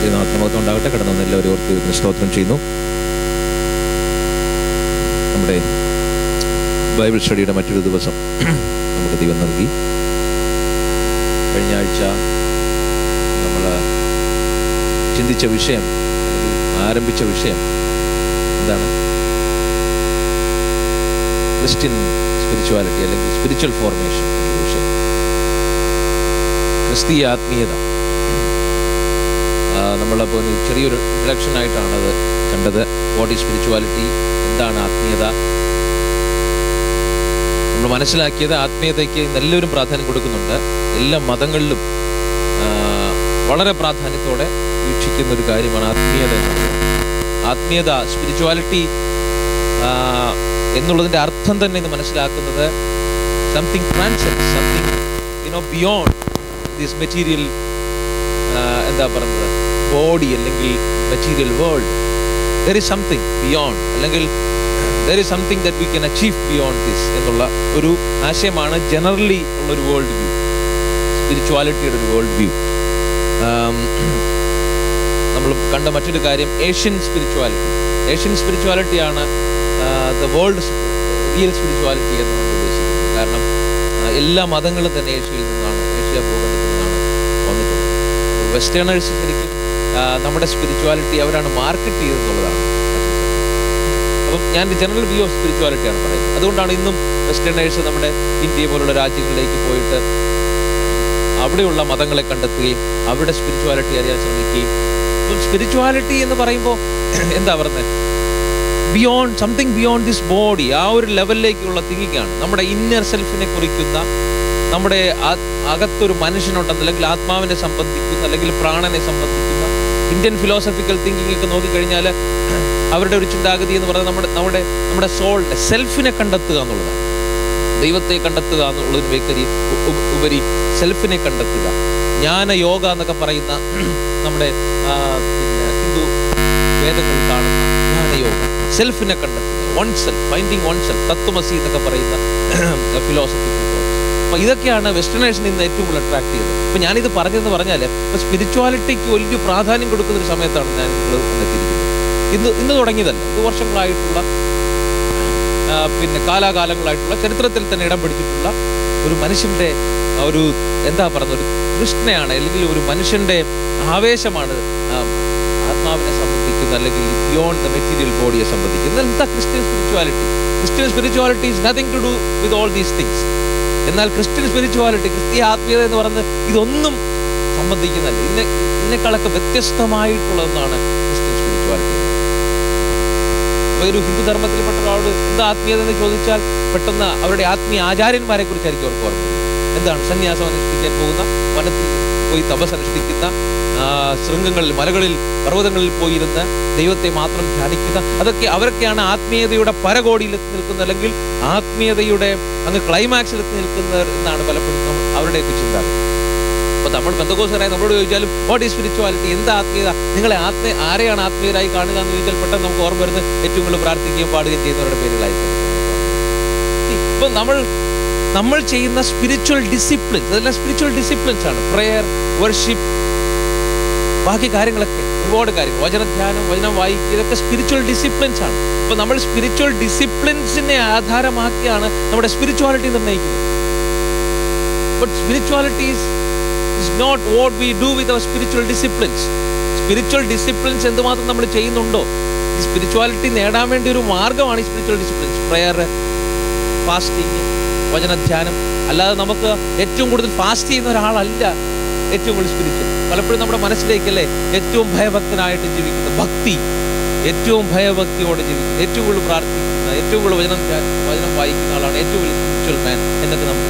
ദൈവനാഥമത്വം ഉണ്ടാകട്ടെ കടന്നു വന്ന എല്ലാവരും ഓർത്ത് ദൈവത്തിന് സ്തോത്രം ചെയ്യുന്നു നമ്മുടെ ബൈബിൾ സ്റ്റഡിയുടെ മറ്റൊരു ദിവസം നമുക്ക് ദൈവം നൽകി കഴിഞ്ഞ ആഴ്ച നമ്മൾ ചിന്തിച്ച വിഷയം അല്ലെങ്കിൽ ആരംഭിച്ച വിഷയം എന്താണ് ക്രിസ്ത്യൻ സ്പിരിച്വാലിറ്റി അല്ലെങ്കിൽ സ്പിരിച്വൽ ഫോർമേഷൻ എന്ന വിഷയം ക്രിസ്തീയ ആത്മീയത നമ്മളപ്പോൾ ഒരു ചെറിയൊരു ഇൻട്രഡക്ഷൻ ആയിട്ടാണ് അത് കണ്ടത് വാട്ട് ഈസ് സ്പിരിച്വാലിറ്റി എന്താണ് ആത്മീയത നമ്മൾ മനസ്സിലാക്കിയത് ആത്മീയതയ്ക്ക് ഇന്ന് എല്ലാവരും പ്രാധാന്യം കൊടുക്കുന്നുണ്ട് എല്ലാ മതങ്ങളിലും ആ, വളരെ പ്രാധാന്യത്തോടെ വീക്ഷിക്കുന്ന ഒരു കാര്യമാണ് ആത്മീയത എന്നുള്ളത് ആത്മീയത സ്പിരിച്വാലിറ്റി എന്നുള്ളതിന്റെ അർത്ഥം തന്നെ ഇന്ന് മനസ്സിലാക്കുന്നത് something transcend something you know beyond this material എന്താ പറയുന്നത് ബോഡി അല്ലെങ്കിൽ material world there is something beyond അല്ലെങ്കിൽ there is something that we can achieve beyond this എന്നുള്ള ഒരു ആശയമാണ് ജനറലി ഉള്ള ഒരു വേൾഡ് വ്യൂ സ്പിരിച്വാലിറ്റിയുടെ ഒരു വേൾഡ് വ്യൂ നമ്മൾ കണ്ട മറ്റൊരു കാര്യം ഏഷ്യൻ സ്പിരിച്വാലിറ്റി ഏഷ്യൻ സ്പിരിച്വാലിറ്റിയാണ് ദ വേൾഡ് റിയൽ സ്പിരിച്വാലിറ്റി എന്ന് നമ്മൾ ഉദ്ദേശിക്കുന്നത് കാരണം ആ, എല്ലാ മതങ്ങളും തന്നെ ഏഷ്യയിൽ നിന്നാണ് ഏഷ്യ ഭൂഖണ്ഡത്തിൽ നിന്നാണ് വന്നിട്ടുള്ളത് വെസ്റ്റേണേഴ്സ് ശരിക്കും ആ, നമ്മുടെ സ്പിരിച്വാലിറ്റി അവരാണ് മാർക്കറ്റ് ചെയ്തെന്നുള്ളതാണ് മറ്റൊരു സത്യം. അപ്പം ഞാൻ ജനറൽ വ്യൂ ഓഫ് സ്പിരിച്വാലിറ്റിയാണ് പറയുന്നത് അതുകൊണ്ടാണ് ഇന്നും വെസ്റ്റേണേഴ്സ് നമ്മുടെ ഇന്ത്യ പോലുള്ള രാജ്യങ്ങളിലേക്ക് പോയിട്ട് അവിടെയുള്ള മതങ്ങളെ കണ്ടെത്തുകയും അവരുടെ സ്പിരിച്വാലിറ്റി അറിയാൻ ശ്രമിക്കുകയും സ്പിരിച്വാലിറ്റി എന്ന് പറയുമ്പോൾ എന്താ പറയുന്നത് beyond something beyond this body ആ ഒരു ലെവലിലേക്കുള്ള തിങ്കിങ് ആണ് നമ്മുടെ ഇന്നർ സെൽഫിനെ കുറിക്കുന്ന നമ്മുടെ ആ- അകത്തൊരു മനുഷ്യനുണ്ടെന്ന് അല്ലെങ്കിൽ ആത്മാവിനെ സംബന്ധിക്കുന്ന അല്ലെങ്കിൽ പ്രാണനെ സംബന്ധിക്കുന്ന ഇന്ത്യൻ ഫിലോസഫിക്കൽ തിങ്കിങ് ഒക്കെ നോക്കിക്കഴിഞ്ഞാൽ അവരുടെ ഒരു ചിന്താഗതി എന്ന് പറയുന്നത് നമ്മുടെ നമ്മുടെ നമ്മുടെ സോളിനെ സെൽഫിനെ കണ്ടെത്തുക എന്നുള്ളതാണ് ദൈവത്തെ കണ്ടെത്തുക എന്നുള്ളതിന് ഉപരി ഉപ- ഉപരി സെൽഫിനെ കണ്ടെത്തുക ജ്ഞാന യോഗ എന്നൊക്കെ പറയുന്ന നമ്മുടെ ആ, പിന്നെ ഹിന്ദു വേദങ്ങളിൽ കാണുന്ന ജ്ഞാനയോഗ സെൽഫിനെ കണ്ടെത്തുക oneself finding oneself തത്വമസി എന്നൊക്കെ പറയുന്ന ഫിലോസഫിക്കൽ അപ്പൊ ഇതൊക്കെയാണ് വെസ്റ്റേണേഴ്സിന് ഇന്ന് ഏറ്റവും കൂടുതൽ അട്രാക്ട് ചെയ്തത് അപ്പൊ ഞാനിത് പറഞ്ഞതെന്ന് പറഞ്ഞാൽ സ്പിരിച്വാലിറ്റിക്ക് വലിയ പ്രാധാന്യം കൊടുക്കുന്ന ഒരു സമയത്താണ് ഞാൻ നിങ്ങൾ എത്തിയിരിക്കുന്നത് ഇന്ന് ഇന്ന് തുടങ്ങിയതല്ല ഇത് വർഷങ്ങളായിട്ടുള്ള ആ, പിന്നെ കാലാകാലങ്ങളായിട്ടുള്ള ചരിത്രത്തിൽ തന്നെ ഇടം പിടിച്ചിട്ടുള്ള ഒരു മനുഷ്യന്റെ ആ, ഒരു എന്താ പറയുന്നത് ഒരു തൃഷ്ണയാണ് അല്ലെങ്കിൽ ഒരു മനുഷ്യന്റെ ആവേശമാണ് ആ, ആത്മാവിനെ സംബന്ധിക്കുന്ന അല്ലെങ്കിൽ ബിയോണ്ട് ദ മെറ്റീരിയൽ ബോഡിയെ സംബന്ധിക്കുന്ന എന്താ Christian spirituality Christian spirituality is nothing to do with all these things എന്നാൽ ക്രിസ്ത്യൻ സ്പിരിച്വാലിറ്റി ക്രിസ്തീയ ആത്മീയത എന്ന് പറയുന്നത് ഇതൊന്നും സംബന്ധിക്കുന്നല്ല ഇതിനെ ഇതിനേക്കാളൊക്കെ വ്യത്യസ്തമായിട്ടുള്ളതെന്നാണ് ക്രിസ്ത്യൻ സ്പിരിച്വാലിറ്റി അപ്പൊ ഒരു ഹിന്ദു ധർമ്മത്തിൽപ്പെട്ട ഒരാളോട് എന്താ ആത്മീയത എന്ന് ചോദിച്ചാൽ പെട്ടെന്ന് അവരുടെ ആത്മീയ ആചാര്യന്മാരെ കുറിച്ചായിരിക്കും അവർക്ക് ഓർമ്മ വരുന്നത്. എന്താണ് സന്യാസം അനുഷ്ഠിക്കാൻ പോകുന്ന വനത്തിൽ പോയി തപസ് അനുഷ്ഠിക്കുന്ന ആ, ശൃംഗങ്ങളിൽ മലകളിൽ പർവ്വതങ്ങളിൽ പോയിരുന്ന് ദൈവത്തെ മാത്രം ധ്യാനിക്കുന്ന അതൊക്കെ അവരൊക്കെയാണ് ആത്മീയതയുടെ പരകോടിയിൽ എത്തി നിൽക്കുന്നത് അല്ലെങ്കിൽ ആത്മീയതയുടെ അങ്ങ് ക്ലൈമാക്സിൽ എത്തി നിൽക്കുന്നവർ എന്നാണ് പലപ്പോഴും നമ്മൾ അവരുടെയൊക്കെ ചിന്താഗതി അപ്പൊ നമ്മൾ ബന്ധകോസരായി നമ്മളോട് ചോദിച്ചാലും വാട്ട് ഈസ് സ്പിരിച്വാലിറ്റി എന്താ ആത്മീയത നിങ്ങളെ ആത്മീയ ആരെയാണ് ആത്മീയരായി കാണുക എന്ന് ചോദിച്ചാൽ പെട്ടെന്ന് നമുക്ക് ഓർമ്മ വരുന്നത് ഏറ്റവും കൂടുതൽ പ്രാർത്ഥിക്കുകയും പാടുകയും ചെയ്യുന്നവരുടെ പേരുകളായിരിക്കും ഇപ്പൊ നമ്മൾ നമ്മൾ ചെയ്യുന്ന സ്പിരിച്വൽ ഡിസിപ്ലിൻസ് അതെല്ലാം സ്പിരിച്വൽ ഡിസിപ്ലിൻസ് ആണ് പ്രെയർ വർഷിപ്പ് ബാക്കി കാര്യങ്ങളൊക്കെ ഒരുപാട് കാര്യങ്ങൾ വചനധ്യാനം വചനം വായിക്കുക ഇതൊക്കെ സ്പിരിച്വൽ ഡിസിപ്ലിൻസ് ആണ് അപ്പൊ നമ്മൾ സ്പിരിച്വൽ ഡിസിപ്ലിൻസിനെ ആധാരമാക്കിയാണ് നമ്മുടെ സ്പിരിച്വാലിറ്റി നിർണ്ണയിക്കുന്നത് but spirituality is not what we do with our spiritual disciplines spiritual disciplines എന്തുമാത്രം നമ്മൾ ചെയ്യുന്നുണ്ടോ ഈ സ്പിരിച്വാലിറ്റി നേടാൻ വേണ്ടി ഒരു മാർഗമാണ് ഈ സ്പിരിച്വൽ ഡിസിപ്ലിൻസ് പ്രെയർ ഫാസ്റ്റിംഗ് വചനധ്യാനം അല്ലാതെ നമുക്ക് ഏറ്റവും കൂടുതൽ ഫാസ്റ്റ് ചെയ്യുന്ന ഒരാളല്ല ഏറ്റവും കൂടുതൽ സ്പിരിച്വൽ പലപ്പോഴും നമ്മുടെ മനസ്സിലേക്കല്ലേ ഏറ്റവും ഭയഭക്തനായിട്ട് ജീവിക്കുന്ന ഭക്തി ഏറ്റവും ഭയഭക്തിയോടെ ജീവിക്കുന്ന ഏറ്റവും കൂടുതൽ പ്രാർത്ഥിക്കുന്ന ഏറ്റവും കൂടുതൽ വചനം ധ്യാ- വചനം വായിക്കുന്ന ആളാണ് ഏറ്റവും വലിയ സ്പിരിച്വൽ മാൻ എന്നൊക്കെ നമുക്ക്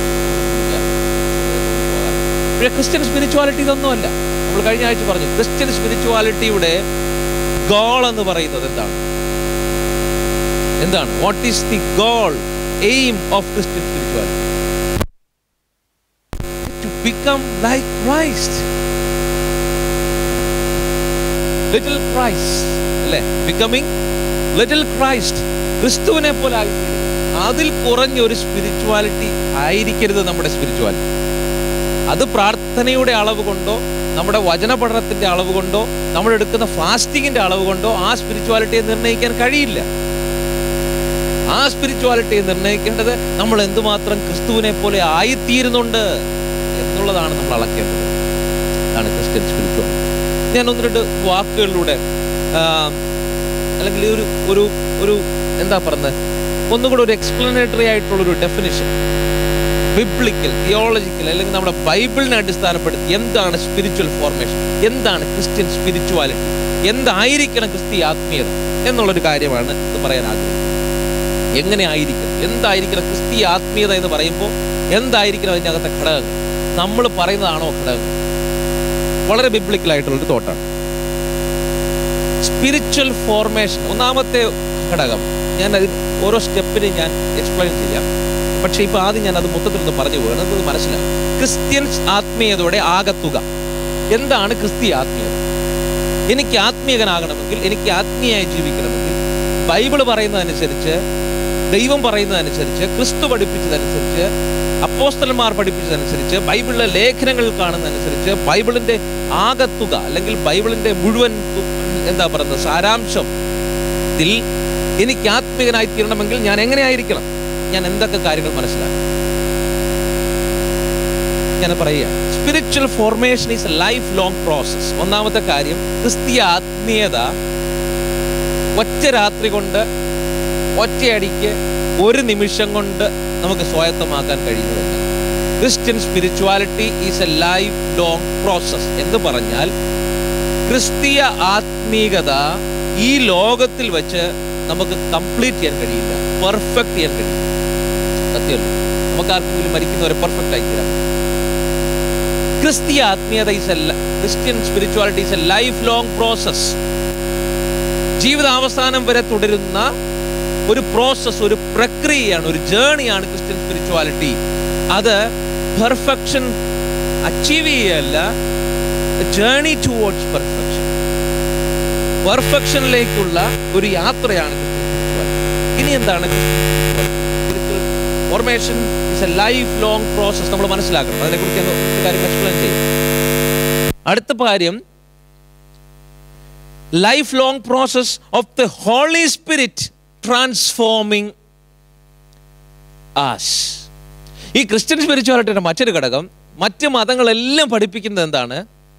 പക്ഷേ ക്രിസ്ത്യൻ സ്പിരിച്വാലിറ്റി ഇതൊന്നുമല്ല നമ്മൾ കഴിഞ്ഞ ആഴ്ച പറഞ്ഞു ക്രിസ്ത്യൻ സ്പിരിച്വാലിറ്റിയുടെ ഗോൾ എന്ന് പറയുന്നത് എന്താണ് എന്താണ് what is the goal aim of Christian spirituality to become like Christ little Christ അല്ലേ ബിക്കമിങ് ലിറ്റിൽ ക്രൈസ്റ്റ് ക്രിസ്തുവിനെ പോലെ ആയിത്തീരുക അതിൽ കുറഞ്ഞ ഒരു സ്പിരിച്വാലിറ്റി ആയിരിക്കരുത് നമ്മുടെ സ്പിരിച്വാലിറ്റി അത് പ്രാർത്ഥനയുടെ അളവ് കൊണ്ടോ നമ്മുടെ വചന പഠനത്തിന്റെ അളവ് കൊണ്ടോ നമ്മൾ എടുക്കുന്ന ഫാസ്റ്റിങ്ങിന്റെ അളവ് കൊണ്ടോ ആ സ്പിരിച്വാലിറ്റിയെ നിർണ്ണയിക്കാൻ കഴിയില്ല ആ സ്പിരിച്വാലിറ്റിയെ നിർണ്ണയിക്കേണ്ടത് നമ്മൾ എന്തുമാത്രം ക്രിസ്തുവിനെ പോലെ ആയിത്തീരുന്നുണ്ട് എന്നുള്ളതാണ് നമ്മൾ അളക്കേണ്ടത് അതാണ് ക്രിസ്ത്യൻ സ്പിരിച്വാലിറ്റി ഞാൻ ഒന്ന് രണ്ട് വാക്കുകളിലൂടെ ആ, അല്ലെങ്കിൽ ഒരു ഒരു ഒരു എന്താ പറയുന്നത് ഒന്നുകൂടെ ഒരു എക്സ്പ്ലനേറ്ററി ആയിട്ടുള്ള ഒരു ഡെഫിനിഷൻ ബിബ്ലിക്കൽ തിയോളജിക്കൽ അല്ലെങ്കിൽ നമ്മുടെ ബൈബിളിനെ അടിസ്ഥാനപ്പെടുത്തി എന്താണ് സ്പിരിച്വൽ ഫോർമേഷൻ എന്താണ് ക്രിസ്ത്യൻ സ്പിരിച്വാലിറ്റി എന്തായിരിക്കണം ക്രിസ്തീയ ആത്മീയത എന്നുള്ളൊരു കാര്യമാണ് ഇത് പറയാൻ ആഗ്രഹിക്കുന്നത് എങ്ങനെ ആയിരിക്കണം എന്തായിരിക്കണം ക്രിസ്തീയ ആത്മീയത എന്ന് പറയുമ്പോൾ എന്തായിരിക്കണം അതിൻ്റെ അകത്തെ ഘടകങ്ങൾ നമ്മൾ പറയുന്നതാണോ ഘടകങ്ങൾ വളരെ ബിബ്ലിക്കൽ ആയിട്ടുള്ളൊരു തോട്ടാണ് സ്പിരിച്വൽ ഫോർമേഷൻ ഒന്നാമത്തെ ഘടകം ഞാൻ അതിൽ ഓരോ സ്റ്റെപ്പിനും ഞാൻ എക്സ്പ്ലെയിൻ ചെയ്യാം പക്ഷേ ഇപ്പോൾ ആദ്യം ഞാൻ അത് മൊത്തത്തിൽ ഒന്ന് പറഞ്ഞു പോകണം അത് മനസ്സിലാവും ക്രിസ്ത്യൻ ആത്മീയതയുടെ ആകത്തുക എന്താണ് ക്രിസ്തീയ ആത്മീയത എനിക്ക് ആത്മീയകനാകണമെങ്കിൽ എനിക്ക് ആത്മീയമായി ജീവിക്കണമെങ്കിൽ ബൈബിൾ പറയുന്നതനുസരിച്ച് ദൈവം പറയുന്നതനുസരിച്ച് ക്രിസ്തു പഠിപ്പിച്ചതനുസരിച്ച് അപ്പോസ്തലന്മാർ പഠിപ്പിച്ചതനുസരിച്ച് ബൈബിളിലെ ലേഖനങ്ങൾ കാണുന്നതനുസരിച്ച് ബൈബിളിന്റെ ആകത്തുക അല്ലെങ്കിൽ ബൈബിളിന്റെ മുഴുവൻ തു- എന്താ പറയുന്നത് സാരാംശത്തിൽ എനിക്ക് ആത്മീയനായി തീരണമെങ്കിൽ ഞാൻ എങ്ങനെ ആയിരിക്കണം ഞാൻ എന്തൊക്കെ കാര്യങ്ങൾ മനസ്സിലാക്കണം ഞാൻ പറയുക spiritual formation is a lifelong process ഒന്നാമത്തെ കാര്യം ക്രിസ്തീയ ആത്മീയത ഒറ്റ രാത്രി കൊണ്ട് ഒറ്റയടിക്ക് ഒരു നിമിഷം കൊണ്ട് നമുക്ക് സ്വായത്തമാക്കാൻ കഴിയുന്നതല്ല Christian spirituality is a lifelong process എന്ന് പറഞ്ഞാൽ ക്രിസ്തീയ ആത്മീകത ഈ ലോകത്തിൽ വെച്ച് നമുക്ക് കംപ്ലീറ്റ് ചെയ്യാൻ കഴിയില്ല പെർഫെക്റ്റ് ചെയ്യാൻ കഴിയില്ല സത്യമല്ല നമുക്ക് ആർക്കെങ്കിലും മരിക്കുന്നവരെ പെർഫെക്റ്റ് ആയി തീരാം ക്രിസ്തീയ ആത്മീയത is a Christian spirituality is a lifelong process ജീവിതാവസാനം വരെ തുടരുന്ന ഒരു പ്രോസസ് ഒരു പ്രക്രിയയാണ് ഒരു ജേണിയാണ് ക്രിസ്ത്യൻ സ്പിരിച്വാലിറ്റി അത് പെർഫെക്ഷൻ അച്ചീവ് ചെയ്യല്ല ജേണി ടുവേർഡ്സ് പെർഫെക്ഷൻ പെർഫെക്ഷനിലേക്കുള്ള ഒരു യാത്രയാണ് ക്രിസ്ത്യൻ സ്പിരിച്വാലിറ്റി ഇനി എന്താണ് spiritual formation is a lifelong process നമ്മൾ മനസ്സിലാക്കണം അതിനെക്കുറിച്ച് ഞാൻ ഒരു കാര്യം എക്സ്പ്ലെയിൻ ചെയ്യും അടുത്ത കാര്യം lifelong process of the Holy Spirit transforming us ഈ ക്രിസ്ത്യൻ സ്പിരിച്വാലിറ്റിയുടെ മറ്റൊരു ഘടകം മറ്റ് മതങ്ങളെല്ലാം പഠിപ്പിക്കുന്നത് എന്താണ്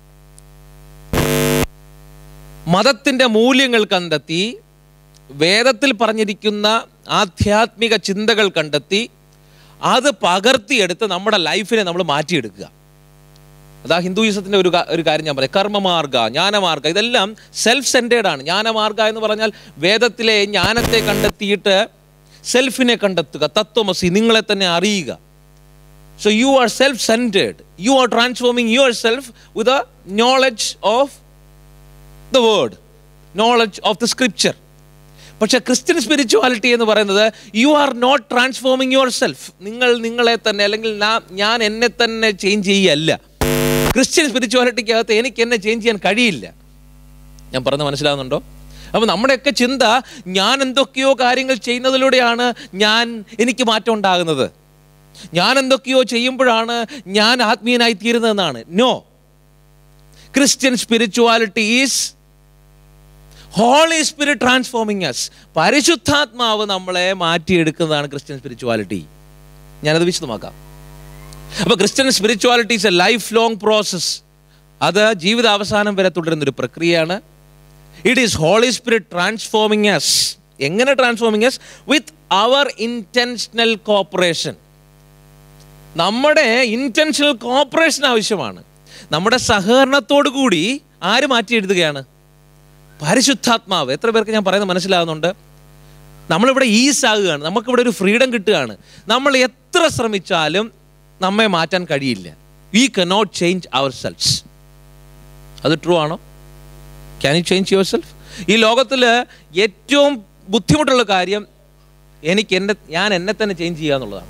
മതത്തിന്റെ മൂല്യങ്ങൾ കണ്ടെത്തി വേദത്തിൽ പറഞ്ഞിരിക്കുന്ന ആധ്യാത്മിക ചിന്തകൾ കണ്ടെത്തി അത് പകർത്തിയെടുത്ത് നമ്മുടെ ലൈഫിനെ നമ്മൾ മാറ്റിയെടുക്കുക അതാ ഹിന്ദുയിസത്തിന്റെ ഒരു കാ- ഒരു കാര്യം ഞാൻ പറയാം കർമ്മമാർഗ ജ്ഞാനമാർഗ ഇതെല്ലാം സെൽഫ് സെൻറ്റേഡ് ആണ് ജ്ഞാനമാർഗ എന്ന് പറഞ്ഞാൽ വേദത്തിലെ ജ്ഞാനത്തെ കണ്ടെത്തിയിട്ട് സെൽഫിനെ കണ്ടെത്തുക തത്വമസി നിങ്ങളെ തന്നെ അറിയുക so you are self centred you are transforming yourself with a knowledge of the word knowledge of the scripture പക്ഷെ ക്രിസ്ത്യൻ സ്പിരിച്വാലിറ്റി എന്ന് പറയുന്നത് you are not transforming yourself നിങ്ങൾ നിങ്ങളെ തന്നെ അല്ലെങ്കിൽ നാ- ഞാൻ എന്നെ തന്നെ ചേഞ്ച് ചെയ്യല്ല ക്രിസ്ത്യൻ സ്പിരിച്വാലിറ്റിക്കകത്ത് എനിക്ക് എന്നെ ചേഞ്ച് ചെയ്യാൻ കഴിയില്ല ഞാൻ പറഞ്ഞ് മനസ്സിലാവുന്നുണ്ടോ അപ്പോൾ നമ്മുടെയൊക്കെ ചിന്ത ഞാൻ എന്തൊക്കെയോ കാര്യങ്ങൾ ചെയ്യുന്നതിലൂടെയാണ് ഞാൻ എനിക്ക് മാറ്റം ഉണ്ടാകുന്നത് ഞാൻ എന്തൊക്കെയോ ചെയ്യുമ്പോഴാണ് ഞാൻ ആത്മീയനായി തീരുന്നതെന്നാണ് no Christian spirituality is Holy Spirit transforming us പരിശുദ്ധാത്മാവ് നമ്മളെ മാറ്റിയെടുക്കുന്നതാണ് ക്രിസ്ത്യൻ സ്പിരിച്വാലിറ്റി ഞാനത് വിശദമാക്കാം അപ്പോൾ Christian spirituality is a lifelong process അത് ജീവിത അവസാനം വരെ തുടരുന്ന ഒരു പ്രക്രിയയാണ് it is Holy Spirit transforming us എങ്ങനെ transforming us with our intentional cooperation നമ്മുടെ ഇൻറ്റൻഷണൽ കോപ്പറേഷൻ ആവശ്യമാണ് നമ്മുടെ സഹകരണത്തോടു കൂടി ആര് മാറ്റി എഴുതുകയാണ് പരിശുദ്ധാത്മാവ് എത്ര പേർക്ക് ഞാൻ പറയുന്നത് മനസ്സിലാകുന്നുണ്ട് നമ്മളിവിടെ ഈസ് ആകുകയാണ് നമുക്കിവിടെ ഒരു ഫ്രീഡം കിട്ടുകയാണ് നമ്മൾ എത്ര ശ്രമിച്ചാലും നമ്മെ മാറ്റാൻ കഴിയില്ല we cannot change ourselves അത് ട്രൂ ആണോ can you change yourself ഈ ലോകത്തിൽ ഏറ്റവും ബുദ്ധിമുട്ടുള്ള കാര്യം എനിക്ക് എന്നെ ഞാൻ എന്നെ തന്നെ ചേഞ്ച് ചെയ്യുക എന്നുള്ളതാണ്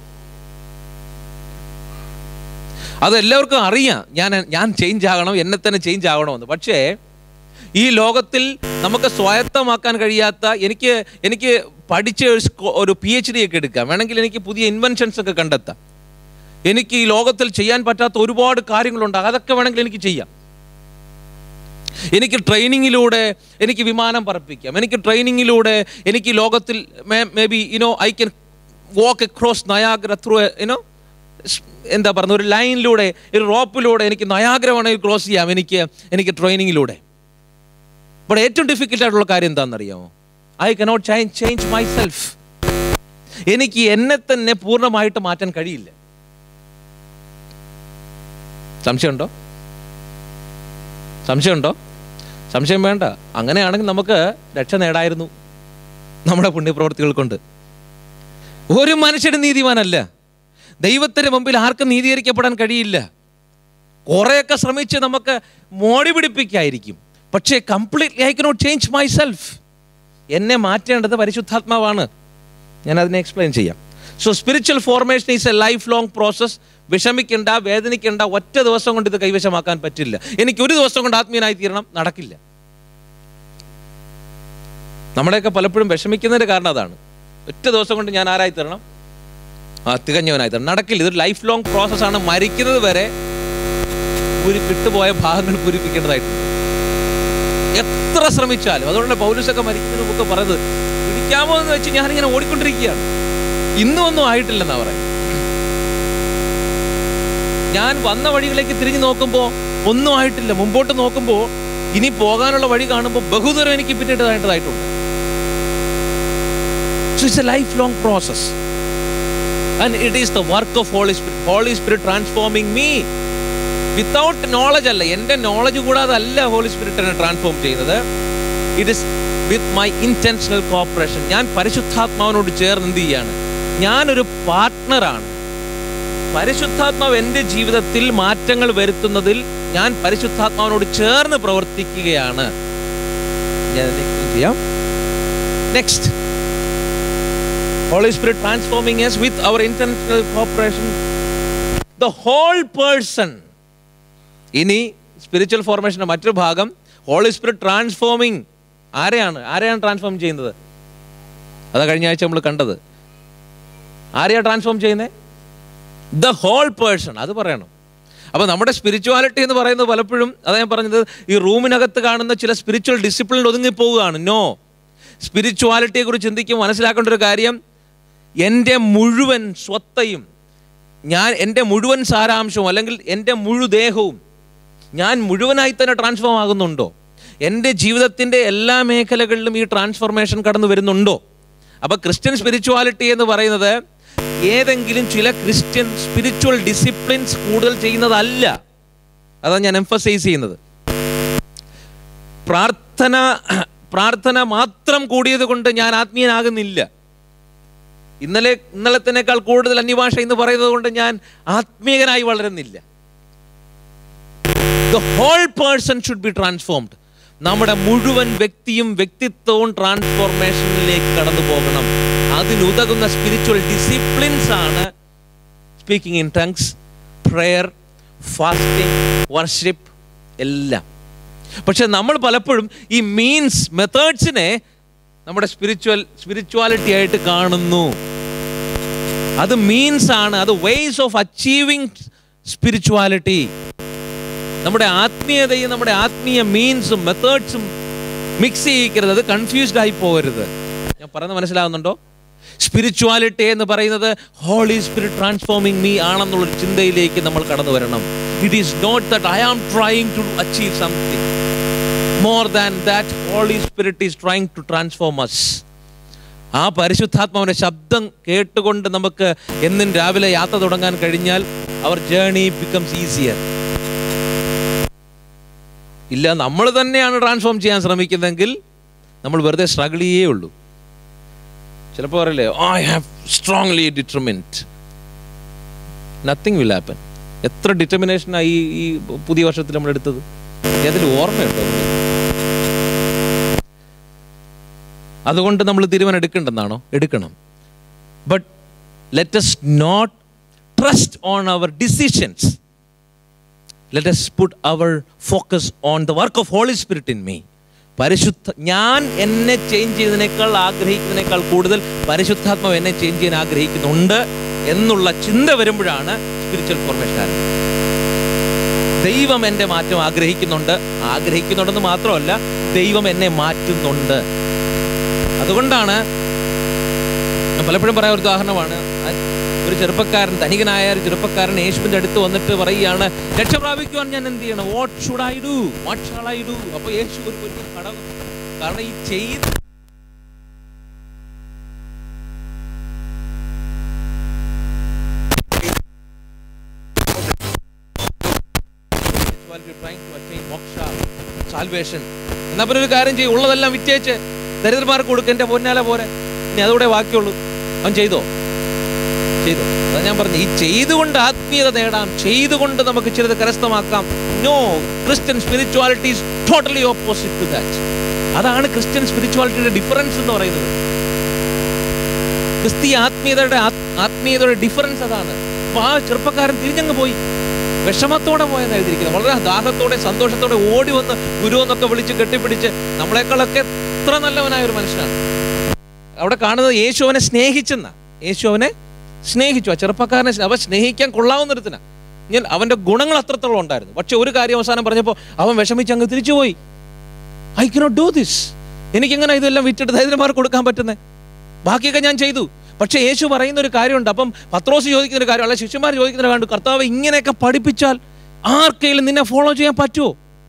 അത് എല്ലാവർക്കും അറിയാം ഞാൻ ഞാൻ ചേഞ്ച് ആകണം എന്നെ തന്നെ ചേഞ്ച് ആകണമെന്ന് പക്ഷേ ഈ ലോകത്തിൽ നമുക്ക് സ്വായത്തമാക്കാൻ കഴിയാത്ത എനിക്ക് എനിക്ക് പഠിച്ച ഒരു സ്കോ- ഒരു പി എച്ച് ഡി ഒക്കെ എടുക്കാം വേണമെങ്കിൽ എനിക്ക് പുതിയ ഇൻവെൻഷൻസ് ഒക്കെ കണ്ടെത്താം എനിക്ക് ഈ ലോകത്തിൽ ചെയ്യാൻ പറ്റാത്ത ഒരുപാട് കാര്യങ്ങളുണ്ട് അതൊക്കെ വേണമെങ്കിൽ എനിക്ക് ചെയ്യാം എനിക്ക് ട്രെയിനിങ്ങിലൂടെ എനിക്ക് വിമാനം പറപ്പിക്കാം എനിക്ക് ട്രെയിനിങ്ങിലൂടെ എനിക്ക് ലോകത്തിൽ maybe you know I can walk across Niagara through you know എന്താ പറയുക ഒരു ലൈനിലൂടെ ഒരു റോപ്പിലൂടെ എനിക്ക് നയാഗ്ര വേണമെങ്കിൽ ക്രോസ് ചെയ്യാം എനിക്ക് എനിക്ക് ട്രെയിനിങ്ങിലൂടെ ബട്ട് ഏറ്റവും ഡിഫിക്കൽട്ട് ആയിട്ടുള്ള കാര്യം എന്താണെന്നറിയാമോ I cannot change change myself എനിക്ക് എന്നെ തന്നെ പൂർണ്ണമായിട്ട് മാറ്റാൻ കഴിയില്ല സംശയമുണ്ടോ സംശയമുണ്ടോ സംശയം വേണ്ട അങ്ങനെയാണെങ്കിൽ നമുക്ക് രക്ഷ നേടായിരുന്നു നമ്മുടെ പുണ്യപ്രവർത്തികൾ കൊണ്ട് ഒരു മനുഷ്യനും നീതിമാനല്ല ദൈവത്തിന് മുമ്പിൽ ആർക്കും നീതീകരിക്കപ്പെടാൻ കഴിയില്ല കുറേയൊക്കെ ശ്രമിച്ച് നമുക്ക് മോടി പിടിപ്പിക്കായിരിക്കും പക്ഷേ completely I cannot change myself എന്നെ മാറ്റേണ്ടത് പരിശുദ്ധാത്മാവാണ് ഞാൻ അതിനെ എക്സ്പ്ലെയിൻ ചെയ്യാം so spiritual formation is a lifelong process വിഷമിക്കേണ്ട വേദനിക്കേണ്ട ഒറ്റ ദിവസം കൊണ്ട് ഇത് കൈവശമാക്കാൻ പറ്റില്ല എനിക്ക് ഒരു ദിവസം കൊണ്ട് ആത്മീയനായി തീരണം നടക്കില്ല നമ്മളെയൊക്കെ പലപ്പോഴും വിഷമിക്കുന്നതിൻ്റെ കാരണം അതാണ് ഒറ്റ ദിവസം കൊണ്ട് ഞാൻ ആരായി തീരണം ആ തികഞ്ഞവനായി തീരണം നടക്കില്ല ഇതൊരു ലൈഫ് ലോങ് പ്രോസസ്സാണ് മരിക്കുന്നത് വരെ പൂരി വിട്ടുപോയ ഭാഗങ്ങൾ പൂരിപ്പിക്കേണ്ടതായിട്ടുണ്ട് എത്ര ശ്രമിച്ചാലും അതുകൊണ്ട് പൗലുസൊക്കെ മരിക്കുന്നതിന് മുമ്പ് പറയുന്നത് പിടിക്കാമോ എന്ന് വെച്ച് ഞാനിങ്ങനെ ഓടിക്കൊണ്ടിരിക്കുകയാണ് ഇന്നും ഒന്നും ആയിട്ടില്ലെന്നാ പറയുന്നത് ഞാൻ വന്ന വഴികളിലേക്ക് തിരിഞ്ഞു നോക്കുമ്പോൾ ഒന്നും ആയിട്ടില്ല മുമ്പോട്ട് നോക്കുമ്പോൾ ഇനി പോകാനുള്ള വഴി കാണുമ്പോൾ ബഹുദൂരം എനിക്ക് പിന്നിട്ടതായിട്ടതായിട്ടുണ്ട് so it's a lifelong process and it is the work of Holy Spirit Holy Spirit transforming me without knowledge അല്ല എൻ്റെ നോളജ് കൂടാതെ അല്ല ഹോളി സ്പിരിറ്റ് എന്നെ ട്രാൻസ്ഫോം ചെയ്യുന്നത് it is with my intentional cooperation ഞാൻ പരിശുദ്ധാത്മാവിനോട് ചേർന്ന് എന്ത് ചെയ്യാണ് ഞാനൊരു പാർട്ട്ണറാണ് പരിശുദ്ധാത്മാവ് എൻ്റെ ജീവിതത്തിൽ മാറ്റങ്ങൾ വരുത്തുന്നതിൽ ഞാൻ പരിശുദ്ധാത്മാവിനോട് ചേർന്ന് പ്രവർത്തിക്കുകയാണ് ഞാൻ അതിനെ explain ചെയ്യാം next Holy Spirit transforming us with our international cooperation the whole person ഇനി സ്പിരിച്വൽ ഫോർമേഷൻ്റെ മറ്റൊരു ഭാഗം ഹോളി സ്പിരിറ്റ് ട്രാൻസ്ഫോമിങ് ആരെയാണ് ആരെയാണ് ട്രാൻസ്ഫോം ചെയ്യുന്നത് അതാ കഴിഞ്ഞ ആഴ്ച നമ്മൾ കണ്ടത് ആരെയാ ട്രാൻസ്ഫോം ചെയ്യുന്നത് ദ ഹോൾ പേഴ്സൺ അത് പറയണം അപ്പോൾ നമ്മുടെ സ്പിരിച്വാലിറ്റി എന്ന് പറയുന്നത് പലപ്പോഴും അതാ ഞാൻ പറഞ്ഞത് ഈ റൂമിനകത്ത് കാണുന്ന ചില സ്പിരിച്വൽ ഡിസിപ്ലിനിൽ ഒതുങ്ങിപ്പോവുകയാണ് നോ സ്പിരിച്വാലിറ്റിയെ കുറിച്ച് ചിന്തിക്കുമ്പോൾ മനസ്സിലാക്കേണ്ട ഒരു കാര്യം എൻ്റെ മുഴുവൻ സ്വത്തയും ഞാൻ എൻ്റെ മുഴുവൻ സാരാംശവും അല്ലെങ്കിൽ എൻ്റെ മുഴുദേഹവും ഞാൻ മുഴുവനായി തന്നെ ട്രാൻസ്ഫോം ആകുന്നുണ്ടോ എൻ്റെ ജീവിതത്തിൻ്റെ എല്ലാ മേഖലകളിലും ഈ ട്രാൻസ്ഫോർമേഷൻ കടന്നു വരുന്നുണ്ടോ അപ്പോൾ ക്രിസ്ത്യൻ സ്പിരിച്വാലിറ്റി എന്ന് പറയുന്നത് ഏതെങ്കിലും ചില ക്രിസ്ത്യൻ സ്പിരിച്വൽ ഡിസിപ്ലിൻസ് കൂടുതൽ ചെയ്യുന്നതല്ല അതാണ് ഞാൻ എംഫസൈസ് ചെയ്യുന്നത് പ്രാർത്ഥന പ്രാർത്ഥന മാത്രം കൂടിയത് കൊണ്ട് ഞാൻ ആത്മീയനാകുന്നില്ല ഇന്നലെ ഇന്നലത്തിനേക്കാൾ കൂടുതൽ അന്യഭാഷ എന്ന് പറയുന്നത് കൊണ്ട് ഞാൻ ആത്മീയനായി വളരുന്നില്ല the whole person should be transformed നമ്മുടെ മുഴുവൻ വ്യക്തിയും വ്യക്തിത്വവും ട്രാൻസ്ഫോർമേഷനിലേക്ക് കടന്നു പോകണം അതിനുതകുന്ന സ്പിരിച്വൽ ഡിസിപ്ലിൻസ് ആണ് speaking in tongues prayer fasting worship എല്ലാം പക്ഷെ നമ്മൾ പലപ്പോഴും ഈ മീൻസ് മെത്തേഡ്സിനെ നമ്മുടെ സ്പിരിച്വൽ സ്പിരിച്വാലിറ്റി ആയിട്ട് കാണുന്നു അത് മീൻസ് ആണ് അത് വേസ് ഓഫ് അച്ചീവിങ് സ്പിരിച്വാലിറ്റി നമ്മുടെ ആത്മീയതയും നമ്മുടെ ആത്മീയ മീൻസും മെത്തേഡ്സും മിക്സ് ചെയ്യിക്കരുത് അത് കൺഫ്യൂസ്ഡ് ആയി പോകരുത് ഞാൻ പറയുന്നത് മനസ്സിലാവുന്നുണ്ടോ സ്പിരിച്വാലിറ്റി എന്ന് പറയുന്നത് ഹോളി സ്പിരിറ്റ് ട്രാൻസ്ഫോമിങ് മീ ആണെന്നുള്ളൊരു ചിന്തയിലേക്ക് നമ്മൾ കടന്നു വരണം it is not that I am trying to achieve something more than that Holy Spirit is trying to transform us ആ പരിശുദ്ധാത്മാവിൻ്റെ ശബ്ദം കേട്ടുകൊണ്ട് നമുക്ക് എന്നും രാവിലെ യാത്ര തുടങ്ങാൻ കഴിഞ്ഞാൽ അവർ ജേണി ബിക്കംസ് ഈസിയർ ഇല്ല നമ്മൾ തന്നെയാണ് ട്രാൻസ്ഫോം ചെയ്യാൻ ശ്രമിക്കുന്നതെങ്കിൽ നമ്മൾ വെറുതെ സ്ട്രഗിൾ ചെയ്യേ ഉള്ളൂ ചിലപ്പോൾ പറയില്ലേ I have strongly determined nothing will happen എത്ര ഡിറ്റർമിനേഷനായി ഈ പുതിയ വർഷത്തിൽ നമ്മൾ എടുത്തത് അതിൽ ഓർമ്മയുണ്ടോ നിങ്ങൾക്ക്? അതുകൊണ്ട് നമ്മൾ തീരുമാനം എടുക്കേണ്ടെന്നാണോ എടുക്കണം but let us not trust on our decisions let us put our focus on the work of Holy Spirit in me പരിശുദ്ധ ഞാൻ എന്നെ ചേഞ്ച് ചെയ്തതിനേക്കാൾ ആഗ്രഹിക്കുന്നതിനേക്കാൾ കൂടുതൽ പരിശുദ്ധാത്മാവ് എന്നെ ചേഞ്ച് ചെയ്യാൻ ആഗ്രഹിക്കുന്നുണ്ട് എന്നുള്ള ചിന്ത വരുമ്പോഴാണ് സ്പിരിച്വൽ ഫോർമേഷൻ ആരംഭിക്കുന്നത് ദൈവം എൻ്റെ മാറ്റം ആഗ്രഹിക്കുന്നുണ്ട് ആഗ്രഹിക്കുന്നുണ്ടെന്ന് മാത്രമല്ല ദൈവം എന്നെ മാറ്റുന്നുണ്ട് അതുകൊണ്ടാണ് ഞാൻ പലപ്പോഴും പറയാൻ ഒരു ഉദാഹരണമാണ് ആ ഒരു ചെറുപ്പക്കാരൻ ധനികനായ ഒരു ചെറുപ്പക്കാരൻ യേശുവിന്റെ അടുത്ത് വന്നിട്ട് പറയുകയാണ് രക്ഷ പ്രാപിക്കുവാൻ ഞാൻ എന്ത് ചെയ്യണം what should I do what shall I do അപ്പൊ യേശു ഒരു വലിയ ഘടകം കാരണം ഈ ചെയ്ത് സാൽവേഷൻ എന്നാ പിന്നെ ഒരു കാര്യം ചെയ്യും ഉള്ളതെല്ലാം വിറ്റേച്ച് ദരിദ്രന്മാർക്ക് കൊടുക്കുക എന്റെ പൊന്നാലെ പോരെ ഇനി അതുകൂടെ ബാക്കിയുള്ളൂ അവൻ ചെയ്തോ ചെയ്തു അതാ ഞാൻ പറഞ്ഞു ഈ ചെയ്തുകൊണ്ട് ആത്മീയത നേടാം ചെയ്തുകൊണ്ട് നമുക്ക് ചിലത് കരസ്ഥമാക്കാം no Christian spirituality is totally opposite to that അതാണ് ക്രിസ്ത്യൻ സ്പിരിച്വാലിറ്റിയുടെ ഡിഫറൻസ് എന്ന് പറയുന്നത് ക്രിസ്തീയ ആത്മീയതയുടെ ആത്- ആത്മീയതയുടെ ഡിഫറൻസ് അതാണ് അപ്പൊ ആ ചെറുപ്പക്കാരൻ തിരിഞ്ഞങ്ങ് പോയി വിഷമത്തോടെ പോയെന്ന് എഴുതിയിരിക്കുന്നത് വളരെ ദാഹത്തോടെ സന്തോഷത്തോടെ ഓടി വന്ന് ഗുരു എന്നൊക്കെ വിളിച്ച് കെട്ടിപ്പിടിച്ച് നമ്മളെക്കാളൊക്കെ എത്ര നല്ലവനായ ഒരു മനുഷ്യനാണ് അവിടെ കാണുന്നത് യേശു അവനെ സ്നേഹിച്ചെന്ന യേശു അവനെ സ്നേഹിച്ചു ആ ചെറുപ്പക്കാരനെ സ്നേ- അവൻ സ്നേഹിക്കാൻ കൊള്ളാവുന്നൊരുത്തിന ഞാൻ അവന്റെ ഗുണങ്ങൾ അത്രത്തോളം ഉണ്ടായിരുന്നു പക്ഷെ ഒരു കാര്യം അവസാനം പറഞ്ഞപ്പോൾ അവൻ വിഷമിച്ച് അങ്ങ് തിരിച്ചുപോയി ഐ കനോട്ട് ഡു ദിസ് എനിക്കെങ്ങനെ ഇതെല്ലാം വിറ്റിട്ട് ദരിദ്രന്മാർക്ക് കൊടുക്കാൻ പറ്റുന്നത് ബാക്കിയൊക്കെ ഞാൻ ചെയ്തു പക്ഷേ യേശു പറയുന്ന ഒരു കാര്യമുണ്ട് അപ്പം പത്രോസ് ചോദിക്കുന്ന ഒരു കാര്യം അല്ല ശിഷ്യന്മാർ ചോദിക്കുന്ന ഒരു കാര്യം കർത്താവ് ഇങ്ങനെയൊക്കെ പഠിപ്പിച്ചാൽ ആർക്കെങ്കിലും നിന്നെ ഫോളോ ചെയ്യാൻ പറ്റുമോ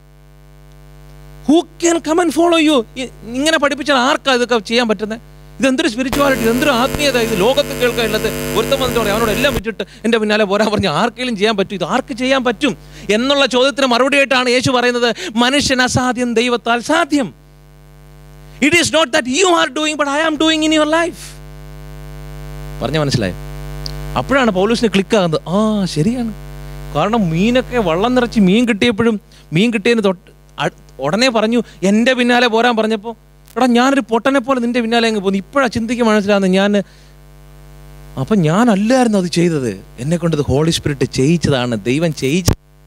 who can come and follow you ഇങ്ങനെ പഠിപ്പിച്ചാൽ ആർക്കാ ഇതൊക്കെ ചെയ്യാൻ പറ്റുന്നത് ഇതെന്തൊരു സ്പിരിച്വാലിറ്റി ഇതെന്തൊരു ആത്മീയത ഇത് ലോകത്ത് കേൾക്കാനുള്ളത് ഒരുത്തം വന്നിട്ട് പറയും അവനോട് എല്ലാം വിട്ടിട്ട് എൻ്റെ പിന്നാലെ പോരാൻ പറഞ്ഞ് ആർക്കെങ്കിലും ചെയ്യാൻ പറ്റും ഇത് ആർക്ക് ചെയ്യാൻ പറ്റും എന്നുള്ള ചോദ്യത്തിന് മറുപടിയായിട്ടാണ് യേശു പറയുന്നത് മനുഷ്യൻ അസാധ്യം ദൈവത്താൽ സാധ്യം it is not that you are doing but I am doing in your life പറഞ്ഞ മനസ്സിലായോ അപ്പോഴാണ് പൗലൂസിന് ക്ലിക്ക് ആകുന്നത് ആ ശരിയാണ് കാരണം മീനൊക്കെ വള്ളം നിറച്ച് മീൻ കിട്ടിയപ്പോഴും മീൻ കിട്ടിയതിന് തൊട്ട് അ- ഉടനെ പറഞ്ഞു എൻ്റെ പിന്നാലെ പോരാൻ പറഞ്ഞപ്പോൾ എടാ ഞാനൊരു പൊട്ടനെ പോലെ നിന്റെ പിന്നാലെ അങ്ങ് പോകുന്നു ഇപ്പോഴാണ് ചിന്തിക്ക് മനസ്സിലാകുന്നത് ഞാൻ അപ്പം ഞാനല്ലായിരുന്നു അത് ചെയ്തത് എന്നെ കൊണ്ട് ഇത് ഹോളി സ്പിരിറ്റ് ചെയ്യിച്ചതാണ് ദൈവം ചെയ്യിച്ച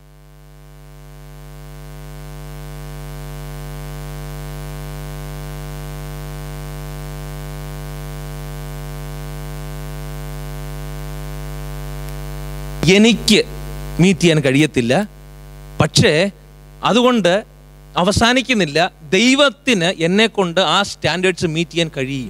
എനിക്ക് മീറ്റ് ചെയ്യാൻ കഴിയത്തില്ല പക്ഷേ അതുകൊണ്ട് അവസാനിക്കുന്നില്ല ദൈവത്തിന് എന്നെ കൊണ്ട് ആ സ്റ്റാൻഡേർഡ്സ് മീറ്റ് ചെയ്യാൻ കഴിയും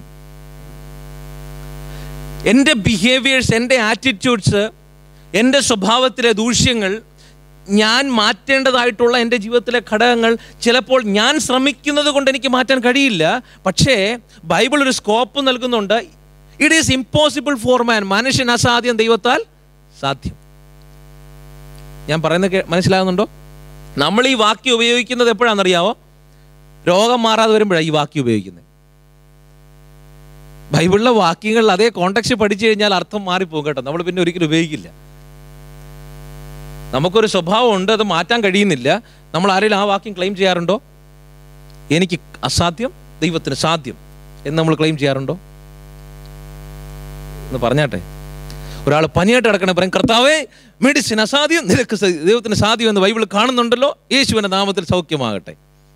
എൻ്റെ ബിഹേവിയേഴ്സ് എൻ്റെ ആറ്റിറ്റ്യൂഡ്സ് എൻ്റെ സ്വഭാവത്തിലെ ദൂഷ്യങ്ങൾ ഞാൻ മാറ്റേണ്ടതായിട്ടുള്ള എൻ്റെ ജീവിതത്തിലെ ഘടകങ്ങൾ ചിലപ്പോൾ ഞാൻ ശ്രമിക്കുന്നത് കൊണ്ട് എനിക്ക് മാറ്റാൻ കഴിയില്ല പക്ഷേ ബൈബിൾ ഒരു സ്കോപ്പ് നൽകുന്നുണ്ട് it is impossible for man മനുഷ്യൻ അസാധ്യം ദൈവത്താൽ സാധ്യം ഞാൻ പറയുന്നത് കേ- മനസ്സിലാകുന്നുണ്ടോ നമ്മൾ ഈ വാക്യം ഉപയോഗിക്കുന്നത് എപ്പോഴാണെന്നറിയാവോ രോഗം മാറാതെ വരുമ്പോഴാണ് ഈ വാക്യം ഉപയോഗിക്കുന്നത് ബൈബിളിലെ വാക്യങ്ങളിൽ അതേ കോണ്ടക്സ്റ്റ് പഠിച്ചു കഴിഞ്ഞാൽ അർത്ഥം മാറിപ്പോകും കേട്ടോ നമ്മൾ പിന്നെ ഒരിക്കലും ഉപയോഗിക്കില്ല നമുക്കൊരു സ്വഭാവമുണ്ട് അത് മാറ്റാൻ കഴിയുന്നില്ല നമ്മൾ ആരെങ്കിലും ആ വാക്യം ക്ലെയിം ചെയ്യാറുണ്ടോ എനിക്ക് അസാധ്യം ദൈവത്തിന് സാധ്യം എന്ന് നമ്മൾ ക്ലെയിം ചെയ്യാറുണ്ടോ എന്ന് പറഞ്ഞാട്ടെ ഒരാൾ പനിയായിട്ട് കിടക്കണേ പറയും കർത്താവേ മെഡിസിൻ അസാധ്യം നിനക്ക് സ- ദൈവത്തിന് സാധ്യം എന്ന് ബൈബിൾ കാണുന്നുണ്ടല്ലോ യേശുവിന്റെ നാമത്തിൽ സൗഖ്യമാകട്ടെ